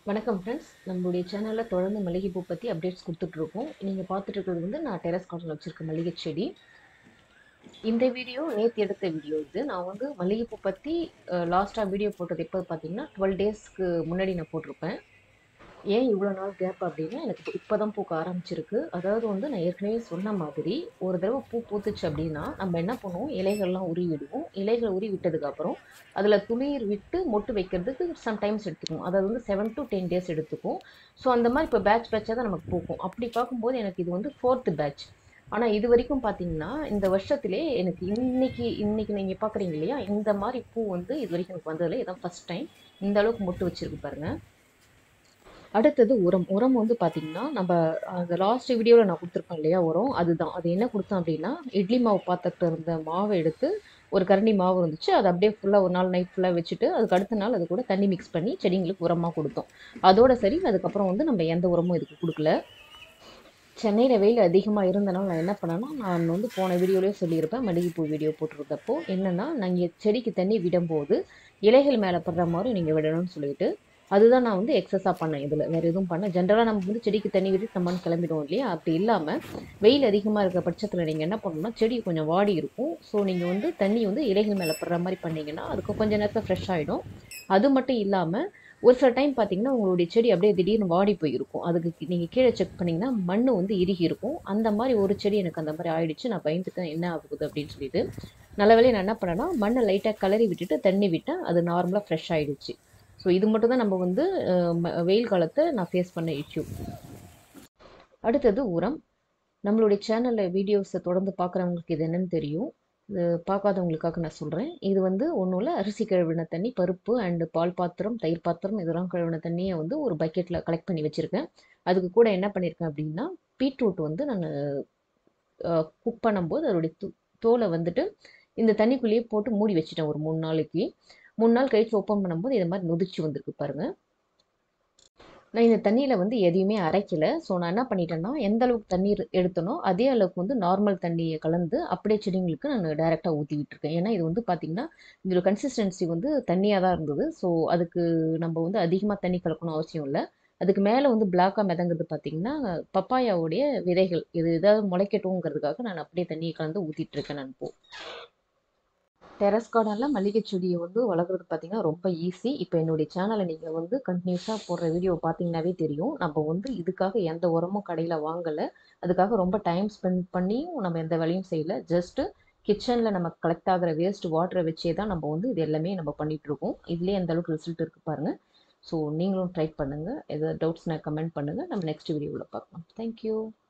வணக்கம் ஃப்ரெண்ட்ஸ் நம்மளுடைய சேனலில் தொடர்ந்து மல்லிகைப்பூ பற்றி அப்டேட்ஸ் கொடுத்துட்ருக்கோம் நீங்கள் பார்த்துட்டு இருக்கிறது வந்து நான் டெரஸ் கார்டனில் வச்சுருக்க மல்லிகை செடி இந்த வீடியோ நேற்று எடுத்த வீடியோ இது நான் வந்து மல்லிகைப்பூ பற்றி லாஸ்ட்டாக வீடியோ போட்டது எப்போ பார்த்தீங்கன்னா டுவெல் டேஸ்க்கு முன்னாடி நான் போட்டிருப்பேன் ஏன் இவ்வளோ நாள் கேப் அப்படின்னா எனக்கு இப்போ தான் பூக்க ஆரம்பிச்சிருக்கு அதாவது வந்து நான் ஏற்கனவே சொன்ன மாதிரி ஒரு தடவை பூ பூத்துச்சு அப்படின்னா நம்ம என்ன பண்ணுவோம் இலைகள்லாம் உருவி விடுவோம் இலைகளை உருவி விட்டதுக்கப்புறம் அதில் துளிர் விட்டு மொட்டு வைக்கிறதுக்கு சம்டைம்ஸ் எடுத்துக்கும் அதாவது வந்து செவன் டு டென் டேஸ் எடுத்துக்கும் ஸோ அந்த மாதிரி இப்போ பேட்ச் பேட்சாக தான் நமக்கு பூக்கும் அப்படி பார்க்கும்போது எனக்கு இது வந்து ஃபோர்த்து பேட்ச் ஆனால் இது வரைக்கும் பார்த்தீங்கன்னா இந்த வருஷத்திலே எனக்கு இன்னைக்கு இன்னைக்கு நீங்கள் பார்க்குறீங்க இல்லையா இந்த மாதிரி பூ வந்து இது வரைக்கும் எனக்கு வந்ததில்லை இதான் ஃபஸ்ட் டைம் இந்த அளவுக்கு மொட்டு வச்சிருக்கு பாருங்கள் அடுத்தது உரம் உரம் வந்து பார்த்திங்கன்னா நம்ம அந்த லாஸ்ட் வீடியோவில் நான் கொடுத்துருப்பேன் இல்லையா உரம் அதுதான் அது என்ன கொடுத்தோம் அப்படின்னா இட்லி மாவு பாத்திரத்தில் இருந்த மாவை எடுத்து ஒரு கரண்டி மாவு இருந்துச்சு அது அப்படியே ஃபுல்லாக ஒரு நாள் நைட் ஃபுல்லாக வச்சுட்டு அதுக்கு அடுத்த நாள் அது கூட தண்ணி மிக்ஸ் பண்ணி செடிங்களுக்கு உரமாக கொடுத்தோம் அதோட சரி அதுக்கப்புறம் வந்து நம்ம எந்த உரமும் இதுக்கு கொடுக்கல சென்னையில் வெயில் அதிகமாக இருந்தனால நான் என்ன பண்ணேன்னா நான் வந்து போன வீடியோலேயே சொல்லியிருப்பேன் மல்லிகைப்பூ வீடியோ போட்டிருந்தப்போ என்னென்னா நீங்கள் செடிக்கு தண்ணி விடும்போது இலைகள் மேலே படுற மாதிரி நீங்கள் விடணும்னு சொல்லிட்டு அதுதான் நான் வந்து எக்ஸஸாக பண்ணேன் இதில் வேறு எதுவும் பண்ண ஜென்ரலாக நம்ம வந்து செடிக்கு தண்ணி விட்டு நம்ம கிளம்பிடுவோம் இல்லையா அப்படி இல்லாமல் வெயில் அதிகமாக இருக்க பட்சத்தில் நீங்கள் என்ன பண்ணணும்னா செடி கொஞ்சம் வாடி இருக்கும் ஸோ நீங்கள் வந்து தண்ணி வந்து இலைகள் மேலே படுற மாதிரி பண்ணிங்கன்னா அதுக்கு கொஞ்சம் நேரத்தில் ஃப்ரெஷ் ஆகிடும் அது மட்டும் இல்லாமல் ஒரு சில டைம் பார்த்தீங்கன்னா உங்களுடைய செடி அப்படியே திடீர்னு வாடி போயிருக்கும் அதுக்கு நீங்கள் கீழே செக் பண்ணிங்கன்னா மண் வந்து இறுகி இருக்கும் அந்த மாதிரி ஒரு செடி எனக்கு அந்த மாதிரி ஆயிடுச்சு நான் பயந்துட்டேன் என்ன ஆகுது அப்படின்னு சொல்லிட்டு நல்ல வேலையை நான் என்ன பண்ணேன்னா மண்ணை லைட்டாக கலரி விட்டுட்டு தண்ணி விட்டேன் அது நார்மலாக ஃப்ரெஷ் ஆகிடுச்சு ஸோ இது மட்டும் தான் நம்ம வந்து வெயில் காலத்தை நான் ஃபேஸ் பண்ண இஷ்யூ அடுத்தது உரம் நம்மளுடைய சேனலில் வீடியோஸை தொடர்ந்து பார்க்குறவங்களுக்கு இது என்னன்னு தெரியும் இது பார்க்காதவங்களுக்காக நான் சொல்கிறேன் இது வந்து ஒன்றும் இல்லை அரிசி கழுவின தண்ணி பருப்பு அண்டு பால் பாத்திரம் தயிர் பாத்திரம் இதெல்லாம் கழுவின தண்ணியை வந்து ஒரு பக்கெட்டில் கலெக்ட் பண்ணி வச்சுருக்கேன் அதுக்கு கூட என்ன பண்ணியிருக்கேன் அப்படின்னா பீட்ரூட் வந்து நான் குக் பண்ணும்போது அதோடைய தோலை வந்துட்டு இந்த தண்ணிக்குள்ளேயே போட்டு மூடி வச்சுட்டேன் ஒரு மூணு நாளைக்கு மூணு நாள் கழித்து ஓப்பன் பண்ணும்போது இது மாதிரி நொதிச்சு வந்திருக்கு பாருங்கள் நான் இந்த தண்ணியில் வந்து எதையுமே அரைக்கலை ஸோ நான் என்ன பண்ணிட்டேன்னா எந்த அளவுக்கு தண்ணீர் எடுத்தனோ அதே அளவுக்கு வந்து நார்மல் தண்ணியை கலந்து அப்படியே செடிங்களுக்கு நான் டைரெக்டாக ஊற்றி விட்டுருக்கேன் ஏன்னா இது வந்து பார்த்திங்கன்னா இதோட கன்சிஸ்டன்சி வந்து தண்ணியாக தான் இருந்தது ஸோ அதுக்கு நம்ம வந்து அதிகமாக தண்ணி கலக்கணும் அவசியம் இல்லை அதுக்கு மேலே வந்து பிளாக்காக மிதங்குறது பார்த்திங்கன்னா பப்பாயாவுடைய விதைகள் இது ஏதாவது முளைக்கட்டும்ங்கிறதுக்காக நான் அப்படியே தண்ணியை கலந்து ஊற்றிட்டு இருக்கேன் நான் இப்போ டெரஸ் கார்டனில் மல்லிகை செடியை வந்து வளர்க்குறது பார்த்திங்கன்னா ரொம்ப ஈஸி இப்போ என்னுடைய சேனலை நீங்கள் வந்து கண்டினியூஸாக போடுற வீடியோ பார்த்தீங்கன்னாவே தெரியும் நம்ம வந்து இதுக்காக எந்த உரமும் கடையில் வாங்கலை அதுக்காக ரொம்ப டைம் ஸ்பெண்ட் பண்ணியும் நம்ம எந்த வேலையும் செய்யலை ஜஸ்ட்டு கிச்சனில் நம்ம கலெக்ட் ஆகிற வேஸ்ட் வாட்டரை வச்சே தான் நம்ம வந்து இது எல்லாமே நம்ம பண்ணிகிட்ருக்கோம் இதுலேயே எந்த அளவுக்கு ரிசல்ட் இருக்குது பாருங்கள் ஸோ நீங்களும் ட்ரை பண்ணுங்கள் எதாவது டவுட்ஸ்னால் கமெண்ட் பண்ணுங்கள் நம்ம நெக்ஸ்ட் வீடியோவில் பார்க்கலாம் தேங்க்யூ